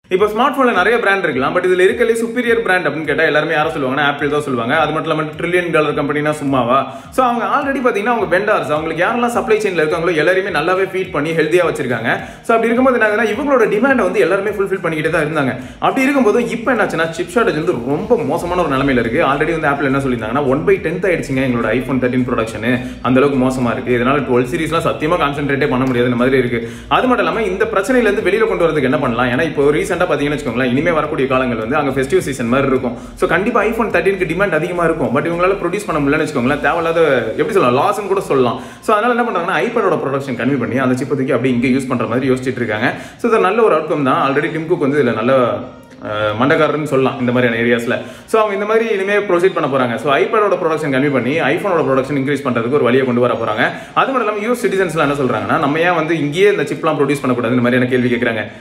இப்போ ஸ்மார்ட் போன்ல நிறைய பிராண்ட் இருக்கலாம் பட் இதுல இருக்கலே சுப்பீரியர் பிராண்ட் அப்படின்னு கேட்டா எல்லாருமே யாரும் சொல்லுவாங்கன்னா ஆப்பிள் தான் சொல்லுவாங்க அது மட்டும் இல்லாம ட்ரில்லியன் டாலர் கம்பெனினா சும்மாவா சோ அவங்க ஆல்ரெடி பாத்தீங்கன்னா அவங்க வெண்டார்ஸ் அவங்களுக்கு யாரெல்லாம் சப்ளை செயின்ல இருக்காங்களோ எல்லாருமே நல்லாவே ஃபீட் பண்ணி ஹெல்த்தியா வச்சிருக்காங்க சோ அப்படி இருக்கும்போது என்ன இவங்களோட டிமாண்டை வந்து எல்லாருமே ஃபுல்ஃபில் பண்ணிக்கிட்டே தான் இருந்தாங்க அப்படி இருக்கும்போது இப்போ என்னாச்சுன்னா சிப் ஷார்டேஜ் வந்து ரொம்ப மோசமான ஒரு நிலைமையில இருக்கு ஆல்ரெடி வந்து ஆப்பிள் என்ன சொல்லியிருந்தாங்கன்னா ஒன் பை டென்த் ஆயிடுச்சுங்க எங்களோட ஐபோன் தேர்ட்டின் ப்ரொடக்ஷன் அந்த அளவுக்கு மோசமா இருக்கு இதனால டுவெல் சீரிஸ்லாம் சத்தியமா கான்சென்ட்ரேட்டே பண்ண முடியாது இந்த மாதிரி இருக்கு அது மட்டும் இல்லாம இந்த பிரச்சனையில இருந்து வெளியில கொண்டு வரதுக்கு என்ன பண்ணலாம் ஏன்னா இப்போ ரீசெண்டா பாத்தீங்கன்னு வச்சுக்கோங்களேன் இனிமே வரக்கூடிய காலங்கள் வந்து அங்க ஃபெஸ்டிவ் சீசன் மாதிரி இருக்கும் ஸோ கண்டிப்பா ஐபோன் தேர்ட்டினுக்கு டிமாண்ட் அதிகமா இருக்கும் பட் இவங்களால ப்ரொடியூஸ் பண்ண முடியலன்னு வச்சுக்கோங்களேன் தேவையில்லாத எப்படி சொல்லலாம் லாஸ்ன்னு கூட சொல்லலாம் ஸோ அதனால என்ன பண்றாங்கன்னா ஐபேடோட ப்ரொடக்ஷன் கம்மி பண்ணி அந்த சிப்பை தூக்கி அப்படி இங்கே யூஸ் பண்ற மாதிரி யோசிச்சுட்டு இருக்காங்க ஸோ இது நல்ல ஒரு அவுட்கம் தான் ஆல்ரெடி டிம் குக் வந்து இதுல நல்ல அஹ், மண்டக்காரர்னு சொல்லலாம் இந்த மாதிரியான ஏரியாஸ்ல ஸோ அவங்க இந்த மாதிரி இனிமே ப்ரொசீட் பண்ண போறாங்க ஸோ ஐபேடோட ப்ரொடக்ஷன் கம்மி பண்ணி ஐஃபோனோட ப்ரொடக்ஷன் இன்க்ரீஸ் பண்றதுக்கு ஒரு வழியை கொண்டு வர போறாங்க அது மட்டும் இல்லாமல் யூஸ் சிட்டிசன்ஸ்லாம் என்ன சொல்றாங்கன்னா நம்ம ஏன் வந்து இங்கேயே இந்த சிப்லாம் ப்ரொடியூஸ் பண்ணக்கூடாது இந்த மாதிரியான கேள்வி கேட்கறாங்க